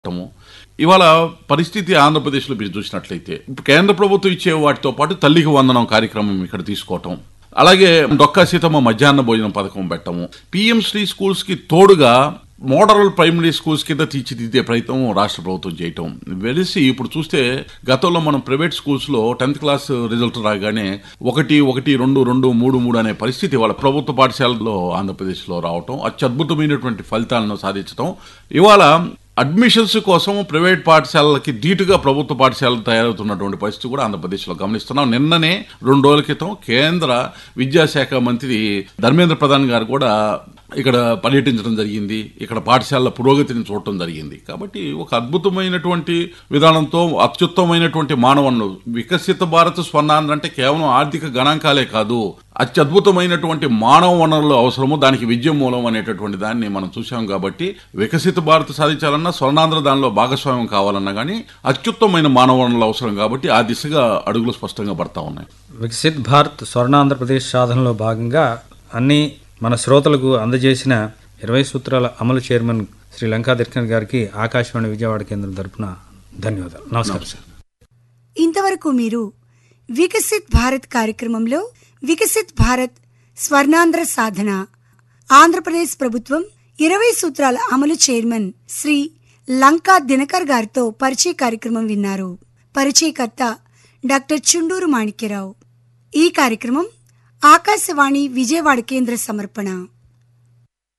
పెట్టడము. ఇవాళ పరిస్థితి ఆంధ్రప్రదేశ్లో మీరు చూసినట్లయితే ఇప్పుడు కేంద్ర ప్రభుత్వం ఇచ్చే వాటితో పాటు తల్లికి వందనం కార్యక్రమం ఇక్కడ తీసుకోవటం అలాగే డొక్కా సీతమ్మ మధ్యాహ్న భోజనం పథకం పెట్టడము పిఎం శ్రీ స్కూల్స్ కి తోడుగా మోడల్ ప్రైమరీ స్కూల్స్ కింద తీర్చిదిద్దే ప్రయత్నం రాష్ట్ర ప్రభుత్వం చేయటం వెలిసి ఇప్పుడు చూస్తే గతంలో మనం ప్రైవేట్ స్కూల్స్ లో టెన్త్ క్లాస్ రిజల్ట్ రాగానే ఒకటి ఒకటి రెండు రెండు మూడు మూడు అనే పరిస్థితి వాళ్ళ ప్రభుత్వ పాఠశాలలో ఆంధ్రప్రదేశ్లో రావటం అత్యద్భుతమైనటువంటి ఫలితాలను సాధించటం ఇవాళ అడ్మిషన్స్ కోసం ప్రైవేట్ పాఠశాలలకి ధీటుగా ప్రభుత్వ పాఠశాలలు తయారవుతున్నటువంటి పరిస్థితి కూడా ఆంధ్రప్రదేశ్లో గమనిస్తున్నాం నిన్ననే రెండు రోజుల క్రితం కేంద్ర విద్యాశాఖ మంత్రి ధర్మేంద్ర ప్రధాన్ గారు కూడా ఇక్కడ పర్యటించడం జరిగింది ఇక్కడ పాఠశాలల పురోగతిని చూడటం జరిగింది కాబట్టి ఒక అద్భుతమైనటువంటి విధానంతో అత్యుత్తమైనటువంటి మానవన్ను వికసిత భారత్ స్వర్ణాంధ్ర అంటే కేవలం ఆర్థిక గణాంకాలే కాదు అత్యద్భుతమైనటువంటి మానవ వనరులు అవసరము దానికి విద్య మూలం అనేటటువంటి దాన్ని మనం చూసాం కాబట్టి వికసిత భారత్ సాధించాలన్నా స్వర్ణాంధ్ర దానిలో భాగస్వామ్యం కావాలన్నా కానీ అత్యుత్తమైన మానవ వనరులు అవసరం కాబట్టి ఆ దిశగా అడుగులు స్పష్టంగా పడతా ఉన్నాయి వికసిత్ భారత్ స్వర్ణాంధ్రప్రదేశ్ సాధనలో భాగంగా అన్ని మన శ్రోతలకు అందజేసిన ఇరవై సూత్రాల అమలు చైర్మన్ శ్రీ లంకా దర్శన్ గారికి ఆకాశవాణి విజయవాడ కేంద్రం తరపున ధన్యవాదాలు నమస్కారం సార్ ఇంతవరకు మీరు వికసిత్ భారత్ కార్యక్రమంలో వికసిత్ భారత్ స్వర్ణాంధ్ర సాధన ఆంధ్రప్రదేశ్ ప్రభుత్వం ఇరవై సూత్రాల అమలు చైర్మన్ శ్రీ లంకా దినకర్ గారితో పరిచయ కార్యక్రమం విన్నారు పరిచయకర్త డాక్టర్ చుండూరు మాణిక్యరావు ఈ కార్యక్రమం ఆకాశవాణి విజయవాడ కేంద్ర సమర్పణ